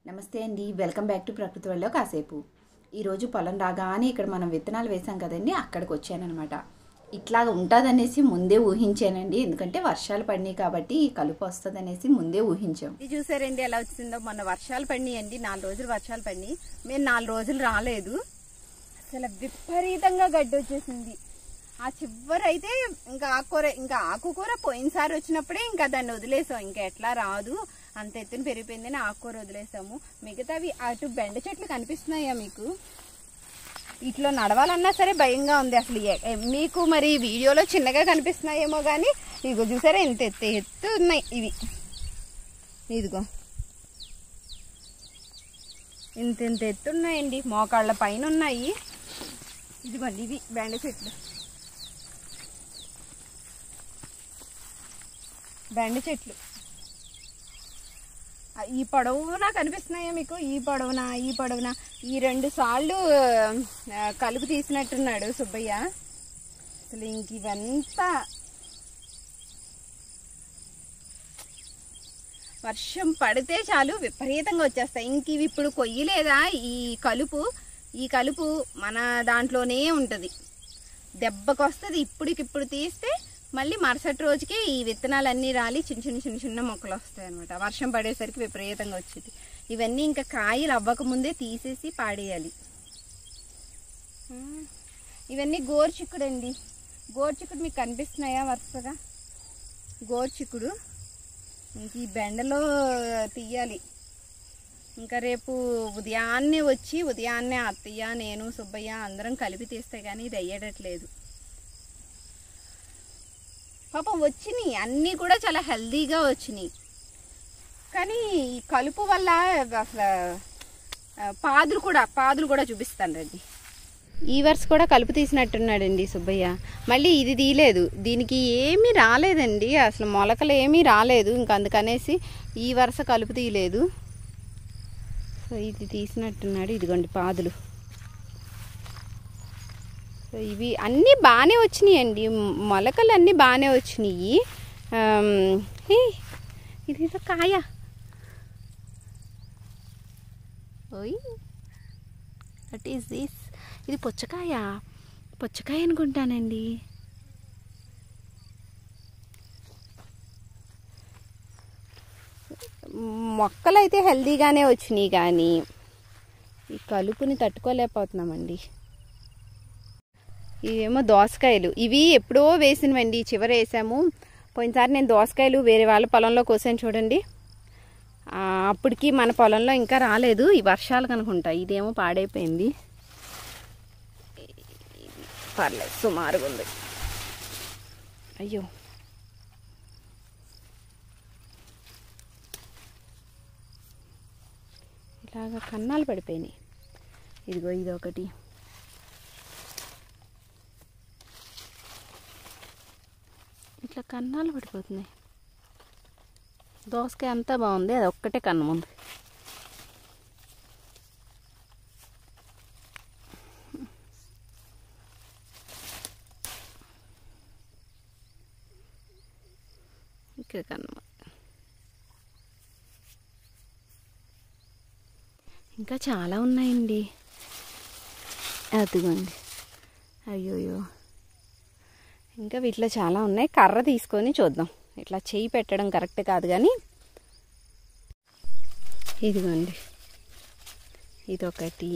నమస్తే అండి welcome back to ప్రకృతి వల్ల కాసేపు ఈరోజు పొలం రాగానే ఇక్కడ మనం విత్తనాలు వేసాం కదండి అక్కడికి వచ్చానమాట ఇట్లా ఉంటుందనేసి ముందే ఊహించానండి ఎందుకంటే వర్షాలు పడినాయి కాబట్టి ఈ కలుపు వస్తుందనేసి ముందే ఊహించాం ఇది చూసారండి ఎలా వచ్చిందో మొన్న వర్షాలు పడినాయండి నాలుగు రోజులు వర్షాలు పడినాయి మేము నాలుగు రోజులు రాలేదు అసలు విపరీతంగా గడ్డి వచ్చేసింది ఆ చివరి అయితే ఇంకా ఆకుకూర ఇంకా ఆకుకూర పోయినసారి వచ్చినప్పుడే ఇంకా దాన్ని వదిలేసాం ఇంకా ఎట్లా రాదు అంత ఎత్తున పెరిగిపోయిందని ఆకుకూర వదిలేసాము మిగతావి అటు బెండ చెట్లు కనిపిస్తున్నాయా మీకు ఇట్లా నడవాలన్నా సరే భయంగా ఉంది అసలు ఏ- ఏ- మీకు మరి వీడియోలో చిన్నగా కనిపిస్తున్నాయేమో కానీ ఇదిగో చూసారా ఇంత ఎత్తు ఎత్తు ఉన్నాయి ఇవి ఇదిగో ఇంత ఇంత ఎత్తున్నాయండి మోకాళ్ళ పైన ఉన్నాయి ఇదిగోండి ఇవి బెండ చెట్లు బెండ చెట్లు ఆ, ఈ పొడవునా కనిపిస్తున్నాయా మీకు ఈ పొడవున ఈ పొడవున ఈ రెండు సార్లు ఆ, కలుపు తీసినట్టున్నాడు సుబ్బయ్య అసలు ఇంక ఇవంతా వర్షం పడితే చాలు విపరీతంగా వచ్చేస్తాయి ఇంక ఇవి ఇప్పుడు కొయ్యలేదా ఈ కలుపు ఈ కలుపు మన దాంట్లోనే ఉంటుంది దెబ్బకొస్తుంది ఇప్పటికిప్పుడు తీస్తే మళ్ళీ మరుసటి రోజుకి ఈ విత్తనాలన్నీ రాలి చిన్న చిన్న చిన్న చిన్న మొక్కలు వస్తాయి అనమాట వర్షం పడేసరికి విపరీతంగా వచ్చింది ఇవన్నీ ఇంకా కాయలు అవ్వకముందే తీసేసి పాడేయాలి ఆ, ఇవన్నీ గోరుచిక్కుడు అండి గోరుచిక్కుడు మీకు కనిపిస్తున్నాయా వరుసగా గోరుచిక్కుడు ఇంక ఈ బెండలో తీయాలి ఇంకా రేపు ఉదయాన్నే వచ్చి ఉదయాన్నే అత్తయ్య నేను సుబ్బయ్య అందరం కలిపి తీస్తే కానీ ఇది అయ్యేటట్లేదు పాపం వచ్చినాయి అన్నీ కూడా చాలా హెల్దీగా వచ్చినాయి కానీ ఈ కలుపు వల్ల అసలు ఆ, పాదులు కూడా పాదులు కూడా చూపిస్తాను రండి ఈ వరుస కూడా కలుపు తీసినట్టున్నాడండి సుబ్బయ్య మళ్ళీ ఇది తీయలేదు దీనికి ఏమీ రాలేదండి అసలు మొలకలు ఏమీ రాలేదు ఇంకా అందుకనేసి ఈ వరుస కలుపు తీయలేదు సో ఇది తీసినట్టున్నాడు ఇదిగోండి పాదులు సో ఇవి అన్నీ బాగానే వచ్చినాయండి మొలకలు అన్నీ బాగానే వచ్చినాయి ఆమ్, హే, ఇది ఏదో కాయ ఓయ్ వాట్ ఈస్ దిస్ ఇది పుచ్చకాయ పుచ్చకాయ అనుకుంటానండి మొక్కలు అయితే హెల్దీగానే వచ్చినాయి కానీ ఈ కలుపుని తట్టుకోలేకపోతున్నామండి ఇవేమో దోసకాయలు ఇవి ఎప్పుడో వేసినవండి చివర వేసాము పోయినసారి నేను దోసకాయలు వేరే వాళ్ళ పొలంలో కోసాను చూడండి ఆ, అప్పటికి మన పొలంలో ఇంకా రాలేదు ఈ వర్షాలు కనుకుంటా ఇదేమో పాడైపోయింది పర్లేదు సుమారుగా ఉంది అయ్యో ఇలాగ కన్నాలు పడిపోయినాయి ఇదిగో ఇది ఒకటి ఇట్లా కన్నాలు పడిపోతున్నాయి దోసకాయ అంతా బాగుంది అది ఒక్కటే కన్నం ఉంది ఇక్కడ కన్నం ఇంకా చాలా ఉన్నాయండి అదిగోండి అయ్యోయ్యో ఇంకా వీటిలో చాలా ఉన్నాయి కర్ర తీసుకొని చూద్దాం ఇట్లా చేయి పెట్టడం కరెక్ట్ కాదు కానీ ఇదిగోండి ఇదొకటి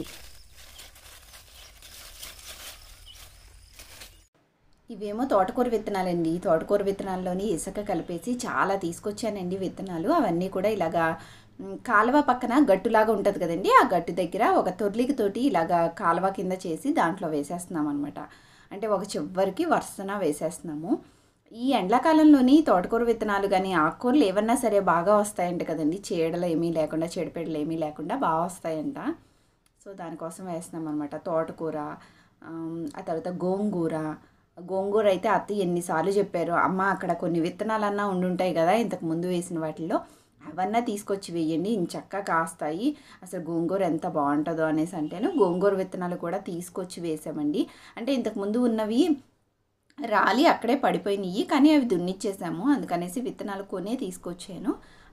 ఇవేమో తోటకూర విత్తనాలండి తోటకూర విత్తనాల్లోని ఇసుక కలిపేసి చాలా తీసుకొచ్చానండి విత్తనాలు అవన్నీ కూడా ఇలాగా మ్, కాలువ పక్కన గట్టులాగా ఉంటుంది కదండి ఆ గట్టు దగ్గర ఒక తొర్లికి తోటి ఇలాగా కాలువ కింద చేసి దాంట్లో వేసేస్తున్నాం అనమాట అంటే ఒక చివరికి వరుసన వేసేస్తున్నాము ఈ ఎండాకాలంలోని తోటకూర విత్తనాలు కానీ ఆకుకూరలు ఏమన్నా సరే బాగా వస్తాయంట కదండి చీడలు ఏమీ లేకుండా చీడపీడలు ఏమీ లేకుండా బాగా వస్తాయంట సో దానికోసం వేస్తున్నాం అనమాట తోటకూర ఆమ్, ఆ తర్వాత గోంగూర గోంగూర అయితే అత్త ఎన్నిసార్లు చెప్పారు అమ్మ అక్కడ కొన్ని విత్తనాలన్నా ఉండుంటాయి కదా ఇంతకు ముందు వేసిన వాటిల్లో అవన్నా తీసుకొచ్చి వేయండి ఇంచక్క కాస్తాయి అసలు గోంగూర ఎంత బాగుంటుందో అనేసి అంటేను గోంగూర విత్తనాలు కూడా తీసుకొచ్చి వేసామండి అంటే ఇంతకు ముందు ఉన్నవి రాలి అక్కడే పడిపోయినాయి కానీ అవి దున్నిచ్చేసాము అందుకనేసి విత్తనాలు కొనే తీసుకొచ్చాను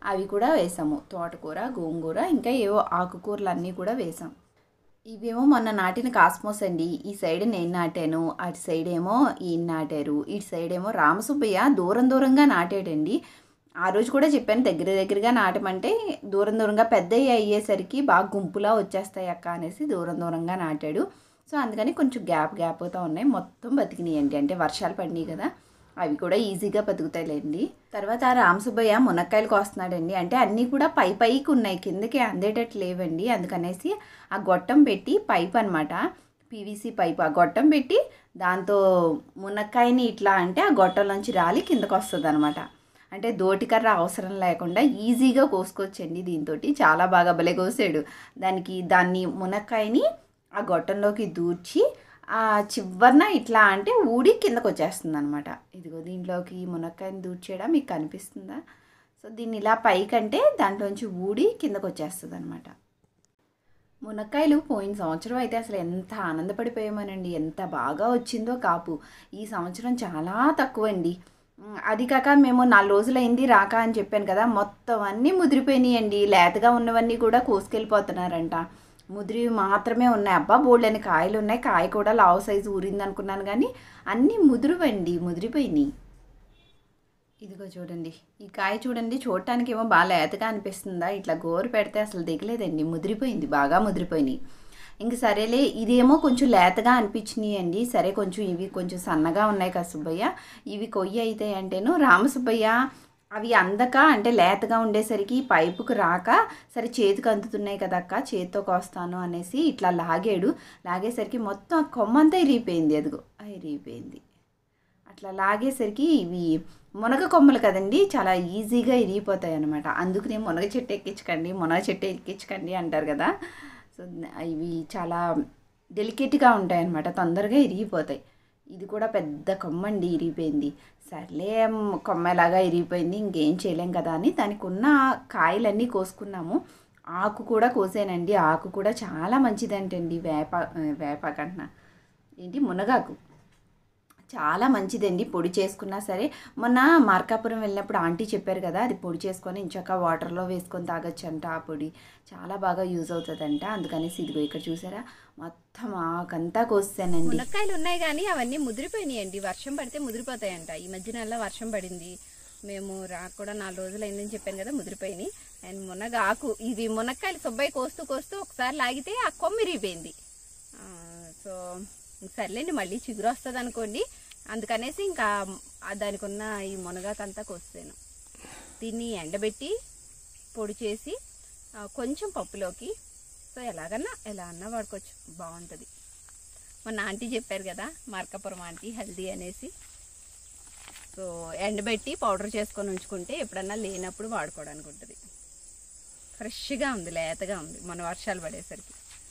అవి కూడా వేసాము తోటకూర గోంగూర ఇంకా ఏవో ఆకుకూరలు అన్నీ కూడా వేసాం ఇవేమో మొన్న నాటిన కాస్మోస్ అండి ఈ సైడ్ నేను నాటాను అటు సైడ్ ఏమో ఈయన నాటారు ఇటు సైడ్ ఏమో రామసుబ్బయ్య దూరం దూరంగా నాటాడండి ఆ రోజు కూడా చెప్పాను దగ్గర దగ్గరగా నాటమంటే దూరం దూరంగా పెద్దవి అయ్యేసరికి బాగా గుంపులా వచ్చేస్తాయి అక్క అనేసి దూరం దూరంగా నాటాడు సో అందుకని కొంచెం గ్యాప్ గ్యాప్ అవుతా ఉన్నాయి మొత్తం బతికినాయండి అంటే వర్షాలు పడినాయి కదా అవి కూడా ఈజీగా బతుకుతాయిలేండి తర్వాత ఆ రామసుబ్బయ్య మునక్కాయలు కోస్తున్నాడండి అంటే అన్నీ కూడా పై పైకి ఉన్నాయి కిందకి అందేటట్లు లేవండి అందుకనేసి ఆ గొట్టం పెట్టి పైప్ అనమాట పీవీసీ పైప్ ఆ గొట్టం పెట్టి దాంతో మునక్కాయని ఇట్లా అంటే ఆ గొట్టంలోంచి రాలి కిందకు వస్తుంది అనమాట అంటే దోటికర్ర అవసరం లేకుండా ఈజీగా కోసుకోవచ్చండి దీంతో చాలా బాగా భలే కోసాడు దానికి దాన్ని మునక్కాయని ఆ గొట్టంలోకి దూర్చి ఆ చివరన ఇట్లా అంటే ఊడి కిందకు వచ్చేస్తుంది అనమాట ఇదిగో దీంట్లోకి మునక్కాయని దూర్చేయడం మీకు కనిపిస్తుందా సో దీన్ని ఇలా పైకంటే దాంట్లోంచి ఊడి కిందకు వచ్చేస్తుంది అనమాట మునక్కాయలు పోయిన సంవత్సరం అయితే అసలు ఎంత ఆనందపడిపోయామోనండి ఎంత బాగా వచ్చిందో కాపు ఈ సంవత్సరం చాలా తక్కువ అండి ఉమ్, అది కాక మేము నాలుగు రోజులైంది రాక అని చెప్పాను కదా మొత్తం అన్నీ ముదిరిపోయినాయండి లేతగా ఉన్నవన్నీ కూడా కోసుకెళ్ళిపోతున్నారంట ముదిరి మాత్రమే ఉన్నాయి అబ్బా బోల్డని కాయలు ఉన్నాయి కాయ కూడా లావు సైజు ఊరింది అనుకున్నాను కానీ అన్నీ ముదురువండి ముదిరిపోయినాయి ఇదిగో చూడండి ఈ కాయ చూడండి చూడటానికి ఏమో బాగా లేతగా అనిపిస్తుందా ఇట్లా గోరు పెడితే అసలు దిగలేదండి ముదిరిపోయింది బాగా ముదిరిపోయినాయి ఇంక సరేలే ఇదేమో కొంచెం లేతగా అనిపించినాయి అండి సరే కొంచెం ఇవి కొంచెం సన్నగా ఉన్నాయి కదా సుబ్బయ్య ఇవి కొయ్యి అయితే అంటేను రామసుబ్బయ్య అవి అందక అంటే లేతగా ఉండేసరికి పైపుకు రాక సరే చేతికి అందుతున్నాయి కదా అక్క చేతితో కోస్తాను అనేసి ఇట్లా లాగాడు లాగేసరికి మొత్తం ఆ కొమ్మ అంతా ఇరిగిపోయింది అదిగో ఆ ఇరిగిపోయింది అట్లా లాగేసరికి ఇవి మునగ కొమ్మలు కదండి చాలా ఈజీగా ఇరిగిపోతాయి అనమాట అందుకనే మునగ చెట్టు ఎక్కించకండి మునగ చెట్టు ఎక్కించకండి అంటారు కదా సో ఇవి చాలా డెలికేట్గా ఉంటాయి అనమాట తొందరగా ఇరిగిపోతాయి ఇది కూడా పెద్ద కొమ్మ అండి ఇరిగిపోయింది సర్లే మ్, కొమ్మ ఎలాగా ఇరిగిపోయింది ఇంకేం చేయలేం కదా అని దానికి ఉన్న కాయలన్నీ కోసుకున్నాము ఆకు కూడా కోసానండి ఆకు కూడా చాలా మంచిదంటండి వేప వేపాకంటున్నా ఏంటి మునగాకు చాలా మంచిదండి పొడి చేసుకున్నా సరే మొన్న మార్కాపురం వెళ్ళినప్పుడు ఆంటీ చెప్పారు కదా అది పొడి చేసుకొని ఇంచక్క వాటర్లో వేసుకొని తాగొచ్చంట ఆ పొడి చాలా బాగా యూజ్ అవుతుందంట అందుకనేసి ఇదిగో ఇక్కడ చూసారా మొత్తం ఆకంతా కోసానండి మునక్కాయలు ఉన్నాయి కానీ అవన్నీ ముదిరిపోయినాయండి వర్షం పడితే ముదిరిపోతాయంట ఈ మధ్య నెలలో వర్షం పడింది మేము రాక కూడా నాలుగు రోజులు అయిందని చెప్పాను కదా ముదిరిపోయినాయి అండ్ మునగ ఆకు ఇవి మునక్కాయలు సుబ్బాయి కోస్తూ కోస్తూ ఒకసారి లాగితే ఆ కొమ్మ ఇరిగిపోయింది ఆ, సో సర్లేండి మళ్ళీ చిగురు వస్తుంది అనుకోండి అందుకనేసి ఇంకా ఆ దానికి ఉన్న ఈ మునగాకంతా కోస్తాను దీన్ని ఎండబెట్టి పొడి చేసి ఆ, కొంచెం పప్పులోకి సో ఎలాగన్నా ఎలా అన్నా వాడుకోవచ్చు బాగుంటుంది మొన్న ఆంటీ చెప్పారు కదా మార్కాపురం ఆంటీ హెల్దీ అనేసి సో ఎండబెట్టి పౌడర్ చేసుకొని ఉంచుకుంటే ఎప్పుడన్నా లేనప్పుడు వాడుకోవడానికి ఉంటుంది ఫ్రెష్గా ఉంది లేతగా ఉంది మన వర్షాలు పడేసరికి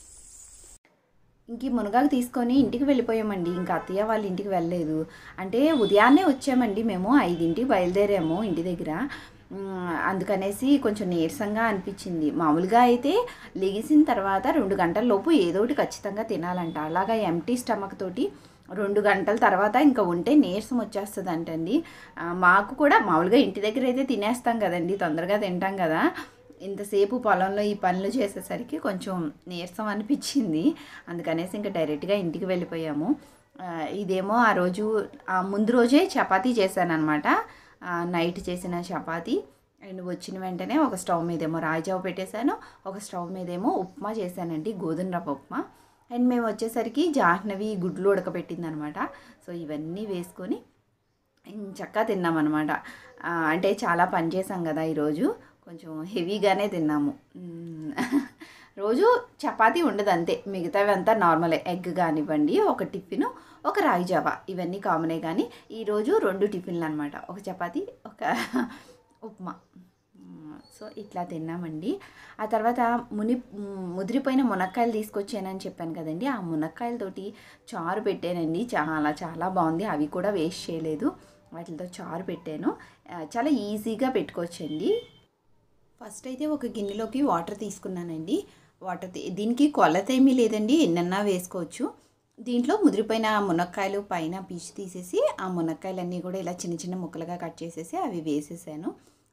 ఇంక ఈ మునగాకు తీసుకొని ఇంటికి వెళ్ళిపోయామండి ఇంకా అత్తయ్య వాళ్ళ ఇంటికి వెళ్ళలేదు అంటే ఉదయాన్నే వచ్చామండి మేము ఐదింటికి బయలుదేరాము ఇంటి దగ్గర ఉమ్, అందుకనేసి కొంచెం నీరసంగా అనిపించింది మామూలుగా అయితే లెగిసిన తర్వాత రెండు గంటల లోపు ఏదో ఒకటి ఖచ్చితంగా తినాలంట అలాగా ఎంటీ స్టమక్ తోటి రెండు గంటల తర్వాత ఇంకా ఉంటే నీరసం వచ్చేస్తుంది అంటండి ఆ, మాకు కూడా మామూలుగా ఇంటి దగ్గర అయితే తినేస్తాం కదండి తొందరగా తింటాం కదా ఇంతసేపు పొలంలో ఈ పనులు చేసేసరికి కొంచెం నీరసం అనిపించింది అందుకనేసి ఇంకా డైరెక్ట్గా ఇంటికి వెళ్ళిపోయాము ఆ, ఇదేమో ఆ రోజు ఆ ముందు రోజే చపాతీ చేశానమాట నైట్ చేసిన చపాతీ అండ్ వచ్చిన వెంటనే ఒక స్టవ్ మీదేమో రాయిజావ పెట్టేశాను ఒక స్టవ్ మీదేమో ఉప్మా చేశానండి గోధుమ రవ్వ ఉప్మా అండ్ మేము వచ్చేసరికి జాహ్నవి గుడ్లు ఉడకబెట్టింది అనమాట సో ఇవన్నీ వేసుకొని చక్కగా తిన్నామన్నమాట ఆ, అంటే చాలా పని చేసాం కదా ఈరోజు కొంచెం హెవీగానే తిన్నాము మ్మ్. రోజు చపాతీ ఉండదు అంతే మిగతావి అంతా నార్మలే ఎగ్ కానివ్వండి ఒక టిఫిన్ ఒక రాగి జావా ఇవన్నీ కామనే కానీ ఈరోజు రెండు టిఫిన్లు అనమాట ఒక చపాతీ ఒక ఉప్మా మ్మ్. సో ఇట్లా తిన్నామండి ఆ తర్వాత ముని మ్, ముదిరిపోయిన మునక్కాయలు తీసుకొచ్చానని చెప్పాను కదండి ఆ మునక్కాయలతోటి చారు పెట్టానండి చాలా చాలా బాగుంది అవి కూడా వేస్ట్ చేయలేదు వాటితో చారు పెట్టాను ఆ, చాలా ఈజీగా పెట్టుకోవచ్చండి ఫస్ట్ అయితే ఒక గిన్నెలోకి వాటర్ తీసుకున్నానండి వాటర్ తీ- దీనికి కొలత ఏమీ లేదండి ఎన్నన్నా వేసుకోవచ్చు దీంట్లో ముదిరిపోయిన మునక్కాయలు పైన పీచు తీసేసి ఆ మునక్కాయలన్నీ కూడా ఇలా చిన్న చిన్న ముక్కలుగా కట్ చేసేసి అవి వేసేసాను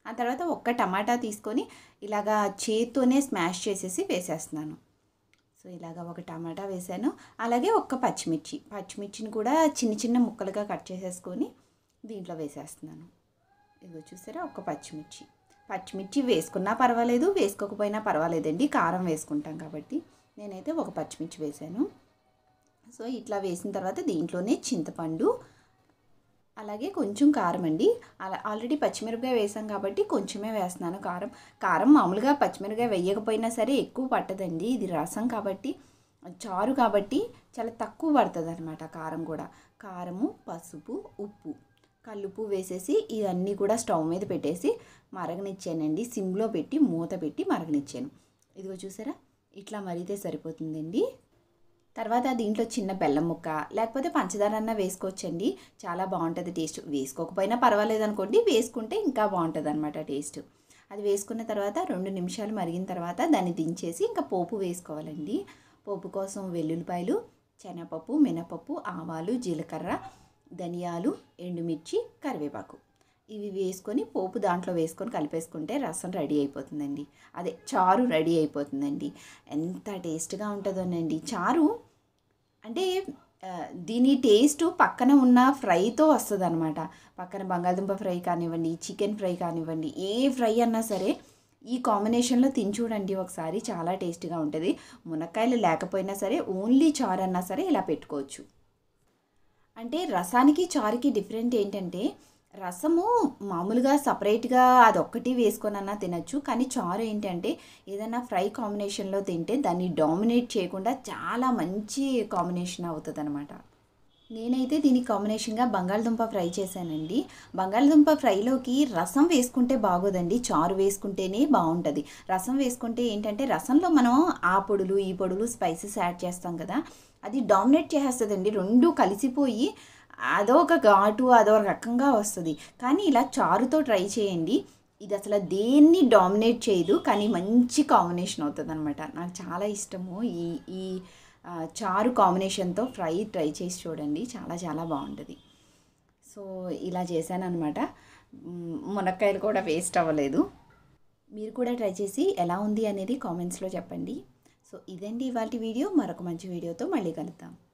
ఆ తర్వాత ఒక్క టమాటా తీసుకొని ఇలాగా చేత్తోనే స్మాష్ చేసేసి వేసేస్తున్నాను సో ఇలాగ ఒక టమాటా వేసాను అలాగే ఒక్క పచ్చిమిర్చి పచ్చిమిర్చిని కూడా చిన్న చిన్న ముక్కలుగా కట్ చేసేసుకొని దీంట్లో వేసేస్తున్నాను ఇదిగో చూసారా ఒక పచ్చిమిర్చి పచ్చిమిర్చి వేసుకున్నా పర్వాలేదు వేసుకోకపోయినా పర్వాలేదండి కారం వేసుకుంటాం కాబట్టి నేనైతే ఒక పచ్చిమిర్చి వేసాను సో ఇట్లా వేసిన తర్వాత దీంట్లోనే చింతపండు అలాగే కొంచెం కారం అండి అలా ఆల్రెడీ పచ్చిమిరపకాయ వేసాం కాబట్టి కొంచెమే వేస్తున్నాను కారం కారం మామూలుగా పచ్చిమిరపకాయ వేయకపోయినా సరే ఎక్కువ పట్టదండి ఇది రసం కాబట్టి చారు కాబట్టి చాలా తక్కువ పడుతుంది అనమాట కారం కూడా కారము పసుపు ఉప్పు కల్లుపు వేసేసి ఇవన్నీ కూడా స్టవ్ మీద పెట్టేసి మరగనిచ్చానండి సిమ్లో పెట్టి మూత పెట్టి మరగనిచ్చాను ఇదిగో చూసారా ఇట్లా మరిగితే సరిపోతుందండి తర్వాత దీంట్లో చిన్న బెల్లం ముక్క లేకపోతే పంచదార అన్న వేసుకోవచ్చండి చాలా బాగుంటుంది టేస్ట్ వేసుకోకపోయినా పర్వాలేదు అనుకోండి వేసుకుంటే ఇంకా బాగుంటుంది అనమాట టేస్ట్ అది వేసుకున్న తర్వాత రెండు నిమిషాలు మరిగిన తర్వాత దాన్ని దించేసి ఇంకా పోపు వేసుకోవాలండి పోపు కోసం వెల్లుల్లిపాయలు శనగపప్పు మినపప్పు ఆవాలు జీలకర్ర ధనియాలు ఎండుమిర్చి కరివేపాకు ఇవి వేసుకొని పోపు దాంట్లో వేసుకొని కలిపేసుకుంటే రసం రెడీ అయిపోతుందండి అదే చారు రెడీ అయిపోతుందండి ఎంత టేస్ట్గా ఉంటుందోనండి చారు అంటే ఆ, దీని టేస్ట్ పక్కన ఉన్న ఫ్రైతో వస్తుంది అనమాట పక్కన బంగాళదుంప ఫ్రై కానివ్వండి చికెన్ ఫ్రై కానివ్వండి ఏ ఫ్రై అన్నా సరే ఈ కాంబినేషన్లో తిని చూడండి ఒకసారి చాలా టేస్ట్గా ఉంటుంది మునక్కాయలు లేకపోయినా సరే ఓన్లీ చారు అన్నా సరే ఇలా పెట్టుకోవచ్చు అంటే రసానికి చారుకి డిఫరెంట్ ఏంటంటే రసము మామూలుగా సపరేట్గా అదొక్కటి వేసుకొనన్నా తినచ్చు కానీ చారు ఏంటంటే ఏదైనా ఫ్రై కాంబినేషన్లో తింటే దాన్ని డామినేట్ చేయకుండా చాలా మంచి కాంబినేషన్ అవుతుంది అనమాట నేనైతే దీని కాంబినేషన్గా బంగాళదుంప ఫ్రై చేశానండి బంగాళదుంప ఫ్రైలోకి రసం వేసుకుంటే బాగోదండి చారు వేసుకుంటేనే బాగుంటుంది రసం వేసుకుంటే ఏంటంటే రసంలో మనం ఆ పొడులు ఈ పొడులు స్పైసెస్ యాడ్ చేస్తాం కదా అది డామినేట్ చేసేస్తుందండి రెండు కలిసిపోయి అదో ఒక ఘాటు అదో రకంగా వస్తుంది కానీ ఇలా చారుతో ట్రై చేయండి ఇది అసలు దేన్ని డామినేట్ చేయదు కానీ మంచి కాంబినేషన్ అవుతుంది అనమాట నాకు చాలా ఇష్టము ఈ ఈ ఆ, చారు కాంబినేషన్తో ఫ్రై ట్రై చేసి చూడండి చాలా చాలా బాగుంటుంది సో ఇలా చేశాను అనమాట మునక్కాయలు కూడా వేస్ట్ అవ్వలేదు మీరు కూడా ట్రై చేసి ఎలా ఉంది అనేది కామెంట్స్లో చెప్పండి సో ఇదండి ఇవాళ వీడియో మరొక మంచి వీడియోతో మళ్ళీ కలుద్దాం